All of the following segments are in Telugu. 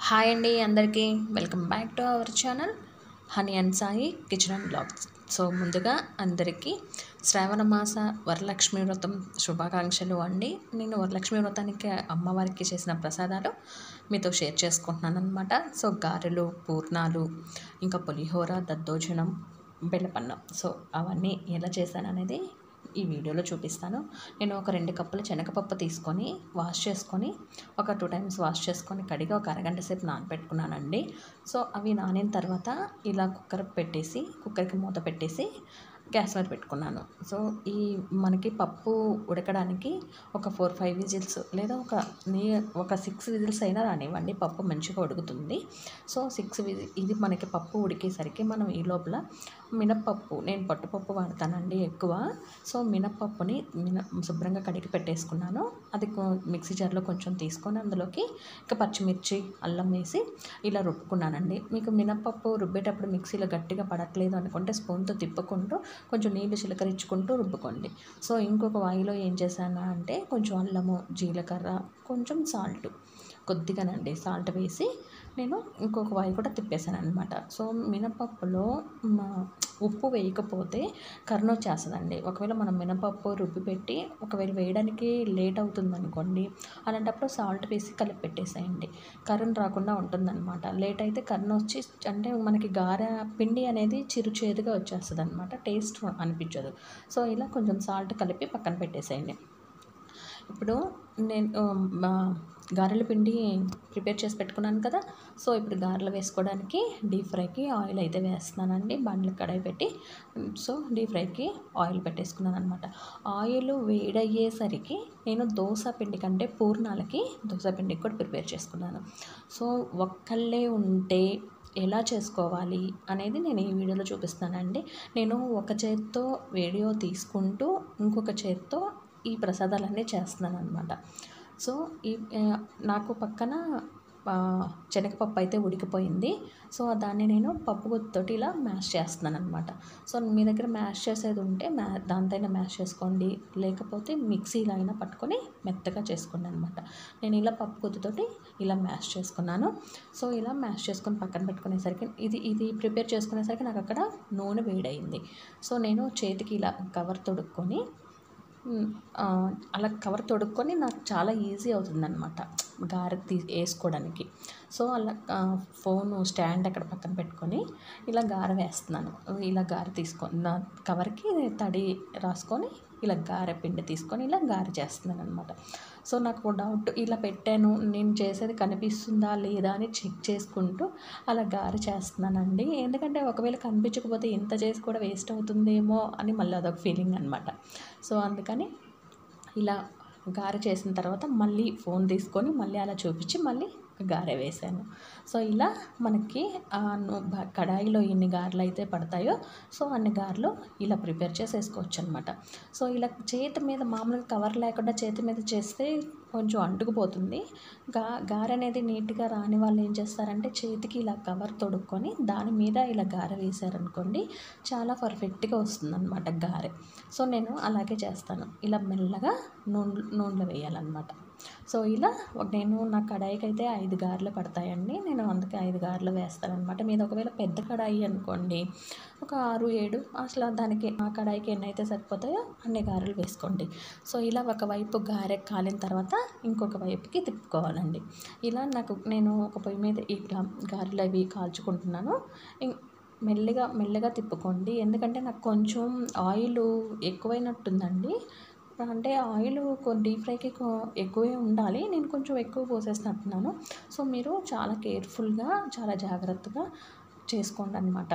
హాయ్ అండి అందరికీ welcome back to our channel honey and Sai kitchen and blogs so ముందుగా అందరికీ శ్రావణ మాస వరలక్ష్మి వ్రతం శుభాకాంక్షలు అండి నేను వరలక్ష్మి వ్రతానికి అమ్మవారికి చేసిన ప్రసాదాలు మీతో షేర్ చేసుకుంటున్నాను అనమాట సో గారెలు పూర్ణాలు ఇంకా పులిహోర దద్దోజనం బెల్లపన్నం సో అవన్నీ ఎలా చేశాను అనేది ఈ వీడియోలో చూపిస్తాను నేను ఒక రెండు కప్పుల శనగపప్పు తీసుకొని వాష్ చేసుకొని ఒక టూ టైమ్స్ వాష్ చేసుకొని కడిగి ఒక అరగంట సేపు నానబెట్టుకున్నానండి సో అవి నానిన తర్వాత ఇలా కుక్కర్ పెట్టేసి కుక్కర్కి మూత పెట్టేసి గ్యాస్ మీద పెట్టుకున్నాను సో ఈ మనకి పప్పు ఉడకడానికి ఒక ఫోర్ ఫైవ్ విజిల్స్ లేదా ఒక నీ ఒక సిక్స్ విజిల్స్ అయినా రానివ్వండి పప్పు మంచిగా ఉడుకుతుంది సో సిక్స్ విజి ఇది మనకి పప్పు ఉడికేసరికి మనం ఈ లోపల మినప్పప్పు నేను పట్టుపప్పు వాడతానండి ఎక్కువ సో మినప్పప్పుని మిన శుభ్రంగా కడిగి పెట్టేసుకున్నాను అది కొ- మిక్సీ జార్లో కొంచెం తీసుకొని అందులోకి ఇక పచ్చిమిర్చి అల్లం వేసి ఇలా రుబ్బుకున్నానండి మీకు మినప్పప్పు రుబ్బేటప్పుడు మిక్సీలో గట్టిగా పడట్లేదు అనుకుంటే స్పూన్తో తిప్పుకుంటూ కొంచెం నీళ్లు చిలకరించుకుంటూ రుబ్బుకోండి సో ఇంకొక వాయిలో ఏం చేశాను అంటే కొంచెం అల్లము జీలకర్ర కొంచెం సాల్ట్ కొద్దిగానండి సాల్ట్ వేసి నేను ఇంకొక వాయి కూడా తిప్పేశాను అనమాట సో మినపప్పులో మ, ఉప్పు వేయకపోతే కర్ణ వచ్చేస్తుందండి ఒకవేళ మనం మినపప్పు రుబ్బి పెట్టి ఒకవేళ వేయడానికి లేట్ అవుతుంది అనుకోండి అలాంటప్పుడు సాల్ట్ వేసి కలిపి పెట్టేసేయండి కర్రన్ రాకుండా ఉంటుందన్నమాట లేట్ అయితే కర్ణ వచ్చి అంటే మనకి గార పిండి అనేది చిరు చేదుగా వచ్చేస్తుంది అనమాట టేస్ట్ అనిపించదు సో ఇలా కొంచెం సాల్ట్ కలిపి పక్కన పెట్టేసేయండి ఇప్పుడు నేను ఆ, మా గారెల పిండి ప్రిపేర్ చేసి పెట్టుకున్నాను కదా సో ఇప్పుడు గారెలు వేసుకోవడానికి డీప్ ఫ్రైకి ఆయిల్ అయితే వేస్తున్నానండి బండ్లు కడాయి పెట్టి సో డీప్ ఫ్రైకి ఆయిల్ పెట్టేసుకున్నాను అనమాట ఆయిల్ వేడయ్యేసరికి నేను దోశ పిండి కంటే పూర్ణాలకి దోశ పిండికి కూడా ప్రిపేర్ చేసుకున్నాను సో ఒక్కళ్ళే ఉంటే ఎలా చేసుకోవాలి అనేది నేను ఈ వీడియోలో చూపిస్తానండి నేను ఒక చేత్తో వీడియో తీసుకుంటూ ఇంకొక చేత్తో ఈ ప్రసాదాలన్నీ చేస్తున్నాను అనమాట సో ఈ ఆ, నాకు పక్కన ఆ, శనగపప్పు అయితే ఉడికిపోయింది సో దాన్ని నేను పప్పు గుత్తితోటి ఇలా మ్యాష్ చేస్తున్నాను అనమాట సో మీ దగ్గర మ్యాష్ చేసేది ఉంటే మ్యా దాంతైనా మ్యాష్ చేసుకోండి లేకపోతే మిక్సీలో అయినా పట్టుకొని మెత్తగా చేసుకోండి అనమాట నేను ఇలా పప్పు గుత్తితోటి ఇలా మ్యాష్ చేసుకున్నాను సో ఇలా మ్యాష్ చేసుకొని పక్కన పెట్టుకునేసరికి ఇది ఇది ప్రిపేర్ చేసుకునేసరికి నాకు అక్కడ నూనె వేడయింది సో నేను చేతికి ఇలా కవర్ తొడుక్కొని మ్, ఆ, అలా కవర్ తొడుక్కొని నాకు చాలా ఈజీ అవుతుందన్నమాట గారె తీ వేసుకోవడానికి సో అలా ఆ, ఫోను స్టాండ్ అక్కడ పక్కన పెట్టుకొని ఇలా గారె వేస్తున్నాను ఇలా గారె తీసుకొని నా కవర్కి తడి రాసుకొని ఇలా గారె పిండి తీసుకొని ఇలా గారె చేస్తున్నాను అనమాట సో నాకు డౌట్ ఇలా పెట్టాను నేను చేసేది కనిపిస్తుందా లేదా అని చెక్ చేసుకుంటూ అలా గారె చేస్తున్నానండి ఎందుకంటే ఒకవేళ కనిపించకపోతే ఇంత చేసి కూడా వేస్ట్ అవుతుందేమో అని మళ్ళీ అదొక ఫీలింగ్ అనమాట సో అందుకని ఇలా గారె చేసిన తర్వాత మళ్ళీ ఫోన్ తీసుకొని మళ్ళీ అలా చూపించి మళ్ళీ గారె వేసాను సో ఇలా మనకి ఆ ను- బ- కడాయిలో ఎన్ని గారెలు అయితే పడతాయో సో అన్ని గారెలు ఇలా ప్రిపేర్ చేసి వేసుకోవచ్చు అనమాట సో ఇలా చేతి మీద మామూలుగా కవర్ లేకుండా చేతి మీద చేస్తే కొంచెం అంటుకుపోతుంది గా గారె అనేది నీట్గా రాని వాళ్ళు ఏం చేస్తారంటే చేతికి ఇలా కవర్ తొడుక్కొని దాని మీద ఇలా గారె వేశారనుకోండి చాలా పర్ఫెక్ట్గా వస్తుంది అనమాట గారె సో నేను అలాగే చేస్తాను ఇలా మెల్లగా నూనె నూనెలో వేయాలన్నమాట సో ఇలా ఒక- నేను నా కడాయికి అయితే ఐదు గారెలు పడతాయండి నేను అందుకే ఐదు గారెలు వేస్తానమాట మీద ఒకవేళ పెద్ద కడాయి అనుకోండి ఒక ఆరు ఏడు అసలు దానికి ఆ కడాయికి ఎన్ని అయితే సరిపోతాయో అన్ని గారెలు వేసుకోండి సో ఇలా ఒకవైపు గారె కాలిన తర్వాత ఇంకొక వైపుకి తిప్పుకోవాలండి ఇలా నాకు నేను ఒక పొయ్యి మీద ఇట్లా గారెలు అవి కాల్చుకుంటున్నాను ఇం- మెల్లిగా మెల్లగా తిప్పుకోండి ఎందుకంటే నాకు కొంచెం ఆయిల్ ఎక్కువైనట్టుందండి అంటే ఆయిల్ డీప్ ఫ్రైకి కొ- ఎక్కువే ఉండాలి నేను కొంచెం ఎక్కువ పోసేస్తున్నట్టున్నాను సో మీరు చాలా కేర్ఫుల్గా చాలా జాగ్రత్తగా చేసుకోండి అనమాట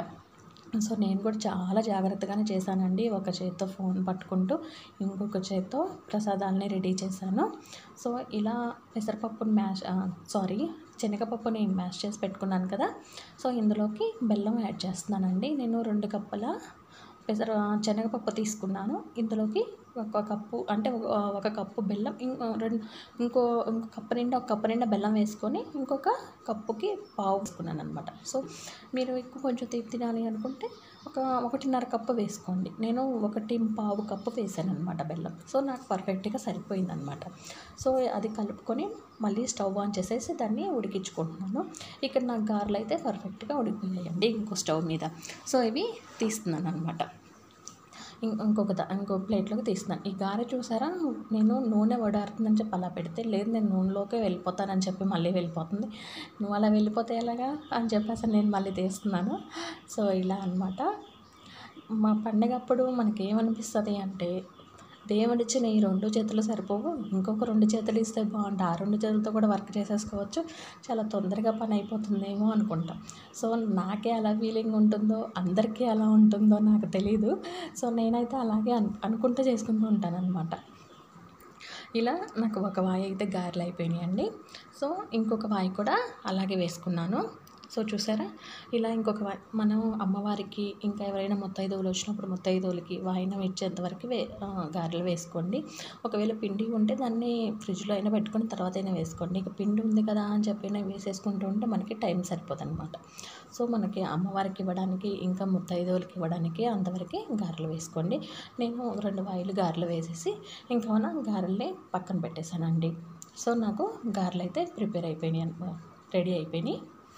సో నేను కూడా చాలా జాగ్రత్తగానే చేశానండి ఒక చేత్తో ఫోన్ పట్టుకుంటూ ఇంకొక చేత్తో ప్రసాదాలని రెడీ చేశాను సో ఇలా పెసరపప్పుని మ్యాష్ సారీ శనగపప్పుని మ్యాష్ చేసి పెట్టుకున్నాను కదా సో ఇందులోకి బెల్లం యాడ్ చేస్తున్నానండి నేను రెండు కప్పుల పెసర శనగపప్పు తీసుకున్నాను ఇందులోకి ఒక కప్పు అంటే ఒక ఒక కప్పు బెల్లం ఇంకో రెండు ఇంకో ఇంకో కప్పు నిండా ఒక కప్పు నిండా బెల్లం వేసుకొని ఇంకొక కప్పుకి పావు వేసుకున్నాను అనమాట సో మీరు ఎక్కువ కొంచెం తీపి తినాలి అనుకుంటే ఒక ఒకటిన్నర కప్పు వేసుకోండి నేను ఒకటి పావు కప్పు వేసాను అనమాట బెల్లం సో నాకు పర్ఫెక్ట్గా సరిపోయిందనమాట సో అది కలుపుకొని మళ్ళీ స్టవ్ ఆన్ చేసేసి దాన్ని ఉడికించుకుంటున్నాను ఇక్కడ నాకు గారెలు అయితే పర్ఫెక్ట్గా ఉడికిపోయాయండి ఇంకో స్టవ్ మీద సో ఇవి తీస్తున్నాను అనమాట ఇం- ఇంకొక దా- ఇంకో ప్లేట్లోకి తీస్తున్నాను ఈ గారె చూసారా నేను నూనె వడారుతుందని చెప్పి అలా పెడితే లేదు నేను నూనెలోకే వెళ్ళిపోతానని చెప్పి మళ్ళీ వెళ్ళిపోతుంది నువ్వు అలా వెళ్ళిపోతే ఎలాగా అని చెప్పేసి నేను మళ్ళీ తీస్తున్నాను సో ఇలా అన్నమాట మా పండగ అప్పుడు మనకి ఏమనిపిస్తుంది అంటే దేవుడిచ్చిన ఈ రెండు చేతులు సరిపోవు ఇంకొక రెండు చేతులు ఇస్తే బాగుంటుంది ఆ రెండు చేతులతో కూడా వర్క్ చేసేసుకోవచ్చు చాలా తొందరగా పని అయిపోతుందేమో అనుకుంటాం సో నాకే అలా ఫీలింగ్ ఉంటుందో అందరికీ అలా ఉంటుందో నాకు తెలీదు సో నేనైతే అలాగే అను అనుకుంటూ చేసుకుంటూ ఉంటాను అనమాట ఇలా నాకు ఒక వాయి అయితే గారెలు అయిపోయినాయండి సో ఇంకొక వాయి కూడా అలాగే వేసుకున్నాను సో చూసారా ఇలా ఇంకొక వాయి మనం అమ్మవారికి ఇంకా ఎవరైనా ముత్తైదువులు వచ్చినప్పుడు ముత్తైదువులకి వాయినం ఇచ్చేంతవరకు వే ఆ, గారెలు వేసుకోండి ఒకవేళ పిండి ఉంటే దాన్ని ఫ్రిడ్జ్లో అయినా పెట్టుకొని తర్వాత అయినా వేసుకోండి ఇక పిండి ఉంది కదా అని చెప్పి వేసేసుకుంటూ ఉంటే మనకి టైం సరిపోదు అనమాట సో మనకి అమ్మవారికి ఇవ్వడానికి ఇంకా ముత్తైదువులకి ఇవ్వడానికి అంతవరకు గారెలు వేసుకోండి నేను ఒక రెండు వాయిలు గారెలు వేసేసి ఇంకా మన గారెల్ని పక్కన పెట్టేశానండి సో నాకు గారెలు అయితే ప్రిపేర్ అయిపోయినాయి అన్నమాట రెడీ అయిపోయినాయి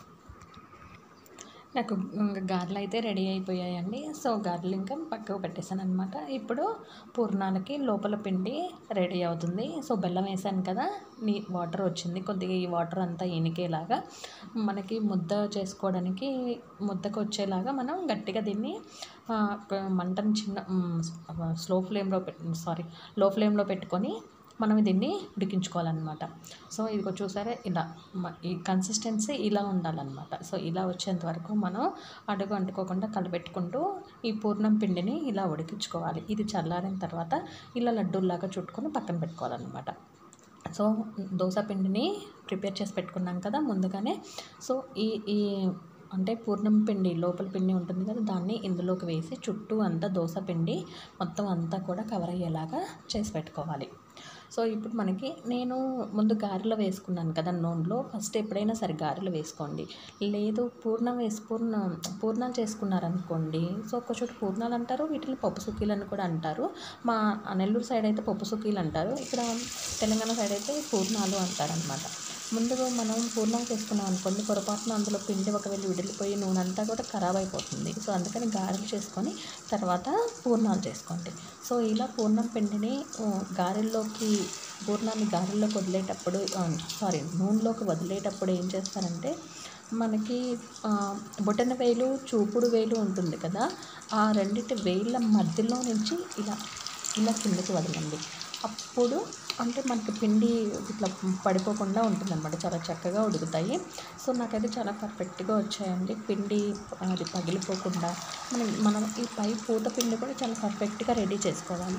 నాకు ఇంక గారెలు అయితే రెడీ అయిపోయాయండి సో గారెలు ఇంకా పక్కకు పెట్టేశాను అనమాట ఇప్పుడు పూర్ణాలకి లోపల పిండి రెడీ అవుతుంది సో బెల్లం వేసాను కదా నీ వాటర్ వచ్చింది కొద్దిగా ఈ వాటర్ అంతా ఇనికేలాగా మనకి ముద్ద చేసుకోవడానికి ముద్దకు వచ్చేలాగా మనం గట్టిగా దీన్ని ఆ, ఒక మంటను చిన్న మ్, స్లో ఫ్లేమ్లో పెట్టి సారీ లో ఫ్లేమ్లో పెట్టుకొని మనం దీన్ని ఉడికించుకోవాలన్నమాట సో ఇదిగో చూసారా ఇలా మ- ఈ కన్సిస్టెన్సీ ఇలా ఉండాలన్నమాట సో ఇలా వచ్చేంత వరకు మనం అడుగు అంటుకోకుండా కలపెట్టుకుంటూ ఈ పూర్ణం పిండిని ఇలా ఉడికించుకోవాలి ఇది చల్లారిన తర్వాత ఇలా లడ్డూల్లాగా చుట్టుకొని పక్కన పెట్టుకోవాలన్నమాట సో దోశ పిండిని ప్రిపేర్ చేసి పెట్టుకున్నాం కదా ముందుగానే సో ఈ ఈ అంటే పూర్ణం పిండి లోపల పిండి ఉంటుంది కదా దాన్ని ఇందులోకి వేసి చుట్టూ అంతా దోశ పిండి మొత్తం అంతా కూడా కవర్ అయ్యేలాగా చేసి పెట్టుకోవాలి సో ఇప్పుడు మనకి నేను ముందు గారెలు వేసుకున్నాను కదా నూనెలో ఫస్ట్ ఎప్పుడైనా సరే గారెలు వేసుకోండి లేదు పూర్ణం వేసి పూర్ణ పూర్ణాలు చేసుకున్నారనుకోండి సో ఒక చోట పూర్ణాలు అంటారు వీటిని పప్పు సుక్కీలు అని కూడా అంటారు మా నెల్లూరు సైడ్ అయితే పప్పు సుక్కీలు అంటారు ఇక్కడ తెలంగాణ సైడ్ అయితే పూర్ణాలు అంటారనమాట ముందుగా మనం పూర్ణం చేసుకున్నాం అనుకోండి పొరపాటున అందులో పిండి ఒకవేళ విడిలిపోయి నూనె అంతా కూడా ఖరాబ్ అయిపోతుంది సో అందుకని గారెలు చేసుకొని తర్వాత పూర్ణాలు చేసుకోండి సో ఇలా పూర్ణం పిండిని ఆ, గారెల్లోకి పూర్ణాన్ని గారెల్లోకి వదిలేటప్పుడు సారీ నూనెలోకి వదిలేటప్పుడు ఏం చేస్తారంటే మనకి ఆ, బొటన వేలు చూపుడు వేలు ఉంటుంది కదా ఆ రెండిటి వేళ్ళ మధ్యలో నుంచి ఇలా ఇలా కిందకి వదలండి అప్పుడు అంటే మనకి పిండి ఇట్లా పడిపోకుండా ఉంటుందన్నమాట చాలా చక్కగా ఉడుకుతాయి సో నాకైతే చాలా పర్ఫెక్ట్గా వచ్చాయండి పిండి అది పగిలిపోకుండా మనం మనం ఈ పై పూత పిండి కూడా చాలా పర్ఫెక్ట్గా రెడీ చేసుకోవాలి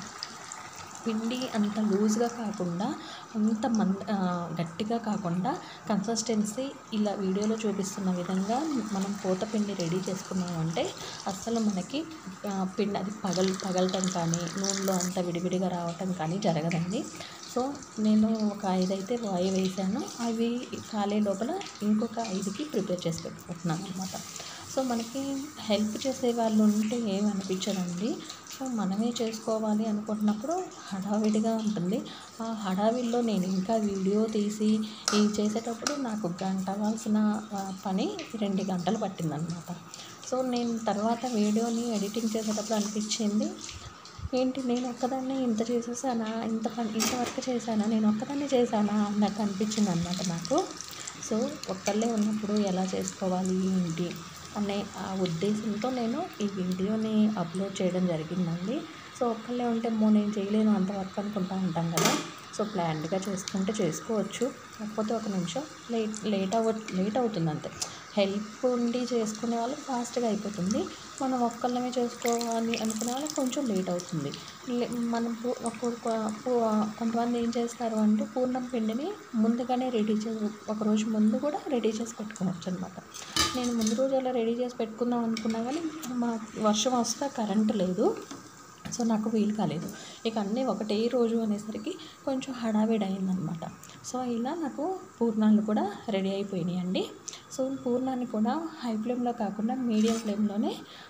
పిండి అంత లూజ్గా కాకుండా అంత మంద ఆ, గట్టిగా కాకుండా కన్సిస్టెన్సీ ఇలా వీడియోలో చూపిస్తున్న విధంగా మనం పూత పిండి రెడీ చేసుకున్నామంటే అస్సలు మనకి ఆ, పిండి అది పగల్ పగలటం కానీ నూనెలో అంత విడివిడిగా రావటం కానీ జరగదండి సో నేను ఒక ఐదు అయితే వాయి వేసాను అవి కాలే లోపల ఇంకొక ఐదుకి ప్రిపేర్ చేసి పెట్టుకుంటున్నాను అనమాట సో మనకి హెల్ప్ చేసే వాళ్ళు ఉంటే ఏమి అనిపించదండి సో మనమే చేసుకోవాలి అనుకుంటున్నప్పుడు హడావిడిగా ఉంటుంది ఆ హడావిడిలో నేను ఇంకా వీడియో తీసి ఇది చేసేటప్పుడు నాకు గంట అవ్వాల్సిన ఆ, పని రెండు గంటలు పట్టిందనమాట సో నేను తర్వాత వీడియోని ఎడిటింగ్ చేసేటప్పుడు అనిపించింది ఏంటి నేను ఒక్కదాన్నే ఇంత చేసేసానా ఇంత పని ఇంత వర్క్ చేశానా నేను ఒక్కదాన్నే చేశానా అన్నట్టు అనిపించింది అనమాట నాకు సో ఒక్కళ్ళే ఉన్నప్పుడు ఎలా చేసుకోవాలి ఏంటి అనే ఆ ఉద్దేశంతో నేను ఈ వీడియోని అప్లోడ్ చేయడం జరిగిందండి సో ఒక్కళ్ళే ఉంటే మో నేను చేయలేను అంత వర్క్ అనుకుంటా ఉంటాం కదా సో ప్లాన్డ్గా చేసుకుంటే చేసుకోవచ్చు కాకపోతే ఒక నిమిషం లేట్ లేట్ అవ్వ లేట్ అవుతుంది అంతే హెల్ప్ ఉండి చేసుకునే వాళ్ళకి ఫాస్ట్గా అయిపోతుంది మనం ఒక్కళ్ళమే చేసుకోవాలి అనుకునే వాళ్ళకి కొంచెం లేట్ అవుతుంది లే- మనం పూ- ఒక- ఒక- పూ- కొంతమంది ఏం చేస్తారు అంటే పూర్ణం పిండిని ముందుగానే రెడీ చేసి ఒక రోజు ముందు కూడా రెడీ చేసి పెట్టుకోవచ్చు అనమాట నేను ముందు రోజు అలా రెడీ చేసి పెట్టుకుందాం అనుకున్నా కానీ మా వర్షం వస్తే కరెంట్ లేదు సో నాకు వీలు కాలేదు ఇక అన్నీ ఒకటే రోజు అనేసరికి కొంచెం హడావిడి అయిందనమాట సో ఇలా నాకు పూర్ణాలు కూడా రెడీ అయిపోయినాయి అండి సో పూర్ణాన్ని కూడా హై ఫ్లేమ్లో కాకుండా మీడియం ఫ్లేమ్లోనే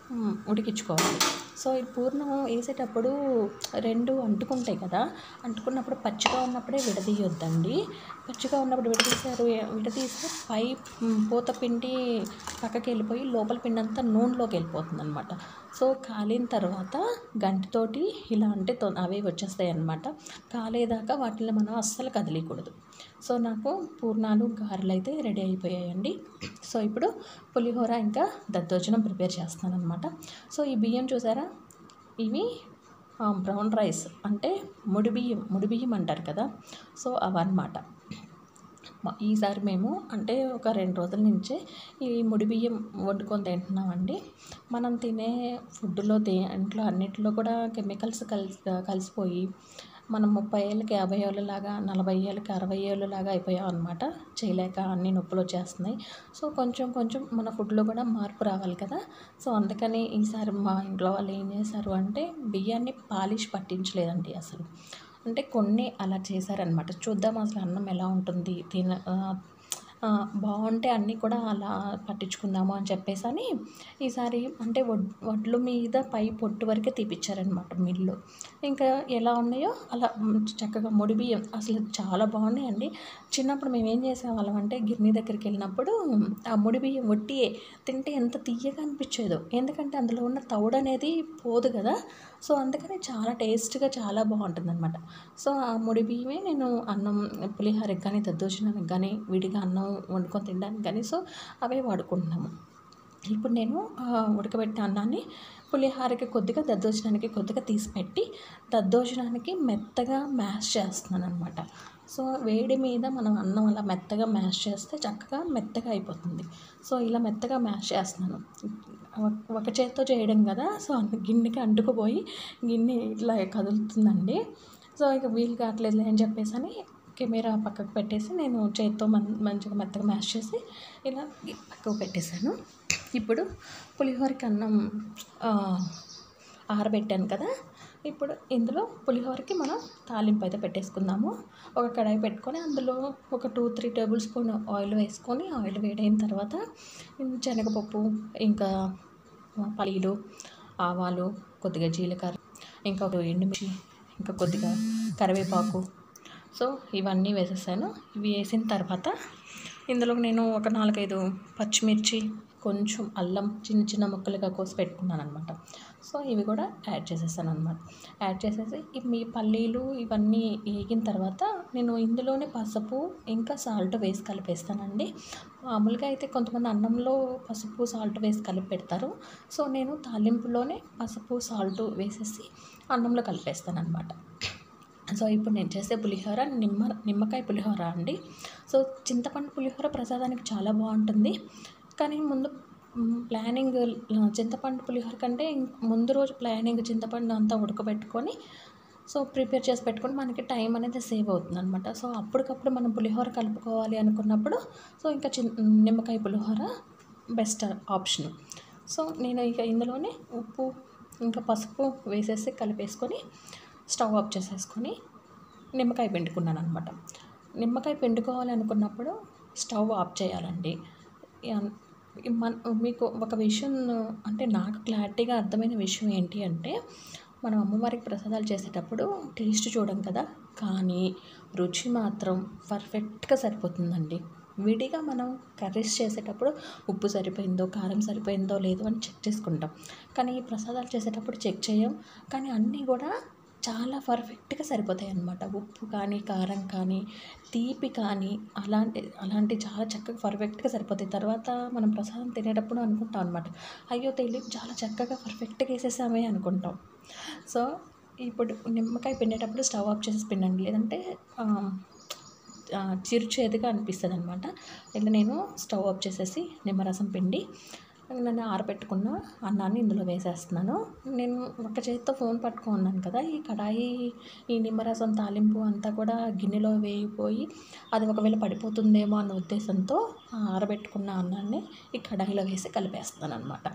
మ్, ఉడికించుకోవాలి సో ఈ పూర్ణం వేసేటప్పుడు రెండు అంటుకుంటాయి కదా అంటుకున్నప్పుడు పచ్చిగా ఉన్నప్పుడే విడదీయొద్దండి పచ్చిగా ఉన్నప్పుడు విడదీశారు విడదీస్తే పై మ్, పూత పిండి పక్కకి వెళ్ళిపోయి లోపల పిండి అంతా నూనెలోకి వెళ్ళిపోతుంది అనమాట సో కాలిన తర్వాత గంటితోటి ఇలా అంటే తొ అవే వచ్చేస్తాయి అన్నమాట కాలేదాకా వాటిని మనం అస్సలు కదిలీకూడదు సో నాకు పూర్ణాలు గారెలు అయితే రెడీ అయిపోయాయండి సో ఇప్పుడు పులిహోర ఇంకా దద్దోజనం ప్రిపేర్ చేస్తాను అనమాట సో ఈ బియ్యం చూసారా ఇవి ఆ, బ్రౌన్ రైస్ అంటే ముడి బియ్యం ముడి బియ్యం అంటారు కదా సో అవన్నమాట మ- ఈసారి మేము అంటే ఒక రెండు రోజుల నుంచే ఈ ముడి బియ్యం వండుకొని తింటున్నామండి మనం తినే ఫుడ్లో ఇంట్లో అన్నిటిలో కూడా కెమికల్స్ కలిసి కలిసిపోయి మనం ముప్పై ఏళ్ళకి యాభై ఏళ్ళలాగా నలభై ఏళ్ళకి అరవై ఏళ్ళలాగా అయిపోయాం అనమాట చేయలేక అన్ని నొప్పులు వచ్చేస్తున్నాయి సో కొంచెం కొంచెం మన ఫుడ్లో కూడా మార్పు రావాలి కదా సో అందుకని ఈసారి మా ఇంట్లో వాళ్ళు ఏం చేశారు అంటే బియ్యాన్ని పాలిష్ పట్టించలేదండి అసలు అంటే కొన్ని అలా చేశారనమాట చూద్దాం అసలు అన్నం ఎలా ఉంటుంది తిన ఆ, ఆ, బాగుంటే అన్నీ కూడా అలా పట్టించుకుందాము అని చెప్పేసి అని ఈసారి అంటే వడ్ వడ్ల మీద పై పొట్టు వరకే తీపిచ్చారనమాట మిల్లు ఇంకా ఎలా ఉన్నాయో అలా మ్, చక్కగా ముడి బియ్యం అసలు చాలా బాగున్నాయండి చిన్నప్పుడు మేము ఏం చేసేవాళ్ళం అంటే గిర్నీ దగ్గరికి వెళ్ళినప్పుడు ఆ ముడి బియ్యం వట్టియే తింటే ఎంత తీయగా అనిపించేదో ఎందుకంటే అందులో ఉన్న తౌడు అనేది పోదు కదా సో అందుకని చాలా టేస్ట్గా చాలా బాగుంటుంది అనమాట సో ఆ ముడి బియ్యమే నేను అన్నం పులిహోరకి కానీ దద్దోజనానికి కానీ విడిగా అన్నం వండుకొని తినడానికి కానీ సో అవే వాడుకుంటున్నాము ఇప్పుడు నేను ఆ, ఉడకబెట్టిన అన్నాన్ని పులిహోరకి కొద్దిగా దద్దోజనానికి కొద్దిగా తీసి పెట్టి దద్దోజనానికి మెత్తగా మ్యాష్ చేస్తున్నాను అనమాట సో వేడి మీద మనం అన్నం అలా మెత్తగా మ్యాష్ చేస్తే చక్కగా మెత్తగా అయిపోతుంది సో ఇలా మెత్తగా మ్యాష్ చేస్తున్నాను ఒక- ఒక చేత్తో చేయడం కదా సో అంత గిన్నెకి అంటుకుపోయి గిన్నె ఇట్లా కదులుతుందండి సో ఇక వీలు కావట్లేదు అని చెప్పేసి అని కెమెరా పక్కకు పెట్టేసి నేను చేత్తో మం మంచిగా మెత్తగా మ్యాష్ చేసి ఇలా పక్కకు పెట్టేశాను ఇప్పుడు పులిహోరకి అన్నం ఆ, ఆరబెట్టాను కదా ఇప్పుడు ఇందులో పులిహోరకి మనం తాలింపు అయితే పెట్టేసుకుందాము ఒక కడాయి పెట్టుకొని అందులో ఒక two three tablespoon oil వేసుకొని ఆయిల్ వేడైన తర్వాత శనగపప్పు ఇంకా పల్లీలు ఆవాలు కొద్దిగా జీలకర్ర ఇంకా ఒక ఎండుమిర్చి ఇంకా కొద్దిగా కరివేపాకు సో ఇవన్నీ వేసేసాను ఇవి వేసిన తర్వాత ఇందులో నేను ఒక నాలుగైదు పచ్చిమిర్చి కొంచెం అల్లం చిన్న చిన్న ముక్కలుగా కోసి పెట్టుకున్నాను అనమాట సో ఇవి కూడా యాడ్ చేసేసాను అనమాట యాడ్ చేసేసి ఈ మీ పల్లీలు ఇవన్నీ వేగిన తర్వాత నేను ఇందులోనే పసుపు ఇంకా సాల్ట్ వేసి కలిపేస్తానండి మామూలుగా అయితే కొంతమంది అన్నంలో పసుపు సాల్ట్ వేసి కలిపి పెడతారు సో నేను తాలింపులోనే పసుపు సాల్ట్ వేసేసి అన్నంలో కలిపేస్తాను అనమాట సో ఇప్పుడు నేను చేసే పులిహోర నిమ్మ నిమ్మకాయ పులిహోర అండి సో చింతపండు పులిహోర ప్రసాదానికి చాలా బాగుంటుంది కానీ ముందు మ్, ప్లానింగ్ ఆ, చింతపండు పులిహోర కంటే ఇంక్ ముందు రోజు ప్లానింగ్ చింతపండు అంతా ఉడకబెట్టుకొని సో ప్రిపేర్ చేసి పెట్టుకొని మనకి టైం అనేది సేవ్ అవుతుంది అనమాట సో అప్పటికప్పుడు మనం పులిహోర కలుపుకోవాలి అనుకున్నప్పుడు సో ఇంకా చిన్ నిమ్మకాయ పులిహోర బెస్ట్ ఆప్షన్ సో నేను ఇక ఇందులోనే ఉప్పు ఇంకా పసుపు వేసేసి కలిపేసుకొని స్టవ్ ఆఫ్ చేసేసుకొని నిమ్మకాయ పిండుకున్నాను అనమాట నిమ్మకాయ పిండుకోవాలి అనుకున్నప్పుడు స్టవ్ ఆఫ్ చేయాలండి యా- మన మీకు ఒక విషయం అంటే నాకు క్లారిటీగా అర్థమైన విషయం ఏంటి అంటే మనం అమ్మవారికి ప్రసాదాలు చేసేటప్పుడు టేస్ట్ చూడం కదా కానీ రుచి మాత్రం పర్ఫెక్ట్గా సరిపోతుందండి విడిగా మనం కర్రీస్ చేసేటప్పుడు ఉప్పు సరిపోయిందో కారం సరిపోయిందో లేదో అని చెక్ చేసుకుంటాం కానీ ఈ ప్రసాదాలు చేసేటప్పుడు చెక్ చేయం కానీ అన్నీ కూడా చాలా పర్ఫెక్ట్గా సరిపోతాయి అన్నమాట ఉప్పు కానీ కారం కానీ తీపి కానీ అలాంటి అలాంటి చాలా చక్కగా పర్ఫెక్ట్గా సరిపోతాయి తర్వాత మనం ప్రసాదం తినేటప్పుడు అనుకుంటాం అనమాట అయ్యో తెలియదు చాలా చక్కగా పర్ఫెక్ట్గా వేసేసామే అనుకుంటాం సో ఇప్పుడు నిమ్మకాయ పిండేటప్పుడు స్టవ్ ఆఫ్ చేసి పిండండి లేదంటే ఆ, ఆ, చిరుచేదుగా అనిపిస్తుంది అనమాట ఇలా నేను స్టవ్ ఆఫ్ చేసేసి నిమ్మరసం పిండి నన్ను ఆరబెట్టుకున్న అన్నాన్ని ఇందులో వేసేస్తున్నాను నేను ఒక చేతితో ఫోన్ పట్టుకున్నాను కదా ఈ కడాయి ఈ నిమ్మరసం తాలింపు అంతా కూడా గిన్నెలో వేయిపోయి అది ఒకవేళ పడిపోతుందేమో అన్న ఉద్దేశంతో ఆ ఆరబెట్టుకున్న అన్నాన్ని ఈ కడాయిలో వేసి కలిపేస్తున్నాను అనమాట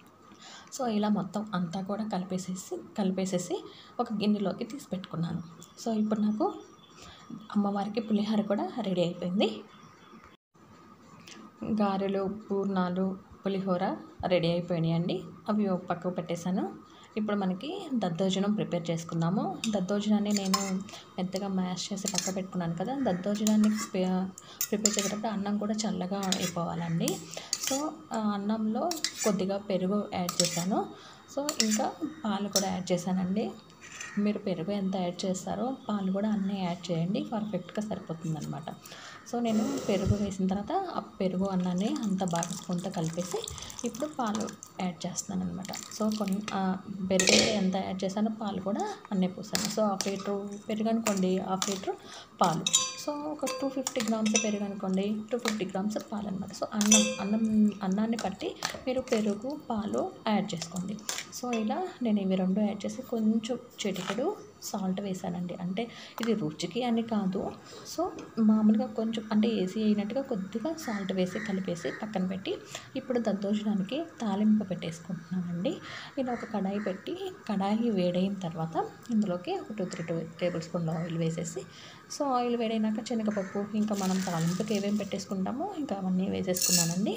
సో ఇలా మొత్తం అంతా కూడా కలిపేసేసి కలిపేసేసి ఒక గిన్నెలోకి తీసి పెట్టుకున్నాను సో ఇప్పుడు నాకు అమ్మవారికి పులిహోర కూడా రెడీ అయిపోయింది గారెలు పూర్ణాలు పులిహోర రెడీ అయిపోయినాయండి అవి ఒక పక్కకు పెట్టేశాను ఇప్పుడు మనకి దద్దోజనం ప్రిపేర్ చేసుకుందాము దద్దోజనాన్ని నేను మెత్తగా మ్యాష్ చేసి పక్క పెట్టుకున్నాను కదా దద్దోజనాన్ని ప్రిపేర్ చేసేటప్పుడు అన్నం కూడా చల్లగా అయిపోవాలండి సో ఆ అన్నంలో కొద్దిగా పెరుగు యాడ్ చేశాను సో ఇంకా పాలు కూడా యాడ్ చేశానండి మీరు పెరుగు ఎంత యాడ్ చేస్తారో పాలు కూడా అన్నీ యాడ్ చేయండి పర్ఫెక్ట్గా సరిపోతుందన్నమాట సో నేను పెరుగు వేసిన తర్వాత ఆ పెరుగు అన్నాన్ని అంత బాగా స్పూన్తో కలిపేసి ఇప్పుడు పాలు యాడ్ చేస్తున్నాను అనమాట సో కొన్ని ఆ పెరుగు ఎంత యాడ్ చేశానో పాలు కూడా అన్నీ పోసాను సో హాఫ్ లీటర్ పెరుగు అనుకోండి హాఫ్ లీటర్ పాలు సో ఒక టూ ఫిఫ్టీ గ్రామ్స్ పెరుగు అనుకోండి టూ ఫిఫ్టీ గ్రామ్స్ పాలు అనమాట సో అన్నం అన్నం అన్నాన్ని బట్టి మీరు పెరుగు పాలు యాడ్ చేసుకోండి సో ఇలా నేను ఇవి రెండు యాడ్ చేసి కొంచెం చిటికెడు సాల్ట్ వేసానండి అంటే ఇది రుచికి అని కాదు సో మామూలుగా కొంచెం అంటే ఏసీ అయినట్టుగా కొద్దిగా సాల్ట్ వేసి కలిపేసి పక్కన పెట్టి ఇప్పుడు దద్దోజనానికి తాలింపు పెట్టేసుకుంటున్నానండి ఇలా ఒక కడాయి పెట్టి కడాయి వేడైన తర్వాత ఇందులోకి ఒక టూ త్రీ టూ టేబుల్ స్పూన్ల ఆయిల్ వేసేసి సో ఆయిల్ వేడైనాక శనగపప్పు ఇంకా మనం తాలింపుకి ఏమేమి పెట్టేసుకుంటామో ఇంకా అవన్నీ వేసేసుకున్నానండి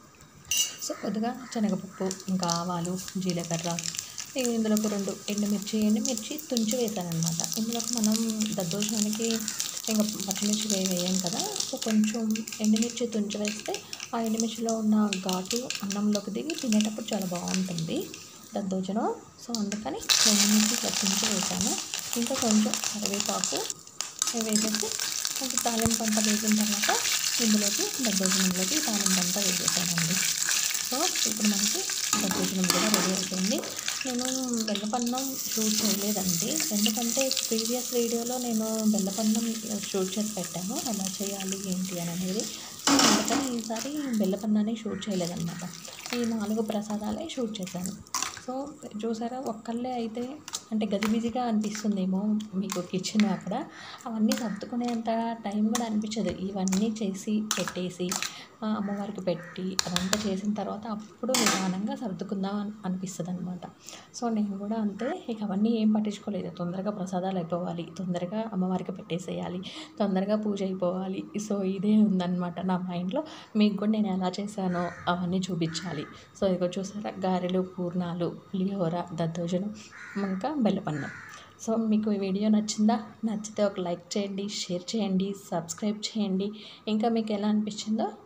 సో కొద్దిగా శనగపప్పు ఇంకా ఆవాలు జీలకర్ర ఇందులోకి రెండు ఎండుమిర్చి ఎండుమిర్చి తుంచి వేసాను అనమాట ఇందులోకి మనం దద్దోజనానికి ఇంకా పచ్చిమిర్చి వే వేయం కదా సో కొంచెం ఎండుమిర్చి తుంచి వేస్తే ఆ ఎండుమిర్చిలో ఉన్న ఘాటు అన్నంలోకి దిగి తినేటప్పుడు చాలా బాగుంటుంది దద్దోజనం సో అందుకని ఎండుమిర్చి తుంచి వేసాను ఇంకా కొంచెం కరివేపాకు వేసేసి కొంచెం తాలింపు అంతా వేసిన తర్వాత ఇందులోకి దద్దోజనంలోకి తాలింపు అంతా వేసేసానండి సో ఇప్పుడు మనకి దద్దోజనం కూడా రెడీ అయిపోయింది నేను బెల్లపన్నం షూట్ చేయలేదండి ఎందుకంటే ప్రీవియస్ వీడియోలో నేను బెల్లపన్నం షూట్ చేసి పెట్టాను ఎలా చేయాలి ఏంటి అని అనేది సో అందుకని ఈసారి బెల్లపన్నాన్ని షూట్ చేయలేదన్నమాట ఈ నాలుగు ప్రసాదాలే షూట్ చేశాను సో చూసారా ఒక్కళ్ళే అయితే అంటే గజిబిజిగా అనిపిస్తుందేమో మీకు కిచెన్ అక్కడ అవన్నీ సర్దుకునేంత టైం కూడా అనిపించదు ఇవన్నీ చేసి పెట్టేసి ఆ, అమ్మవారికి పెట్టి అదంతా చేసిన తర్వాత అప్పుడు నిదానంగా సర్దుకుందాం అని అనిపిస్తుంది అనమాట సో నేను కూడా అంతే ఇక అవన్నీ ఏం పట్టించుకోలేదు తొందరగా ప్రసాదాలు అయిపోవాలి తొందరగా అమ్మవారికి పెట్టేసేయాలి తొందరగా పూజ అయిపోవాలి సో ఇదే ఉందన్నమాట నా మైండ్లో మీకు కూడా నేను ఎలా చేశానో అవన్నీ చూపించాలి సో ఇదిగో చూసారా గారెలు పూర్ణాలు పులిహోర దద్దోజనం ఇంకా బెల్లపన్నం సో మీకు ఈ వీడియో నచ్చిందా నచ్చితే ఒక లైక్ చేయండి షేర్ చేయండి సబ్స్క్రైబ్ చేయండి ఇంకా మీకు ఎలా అనిపించిందో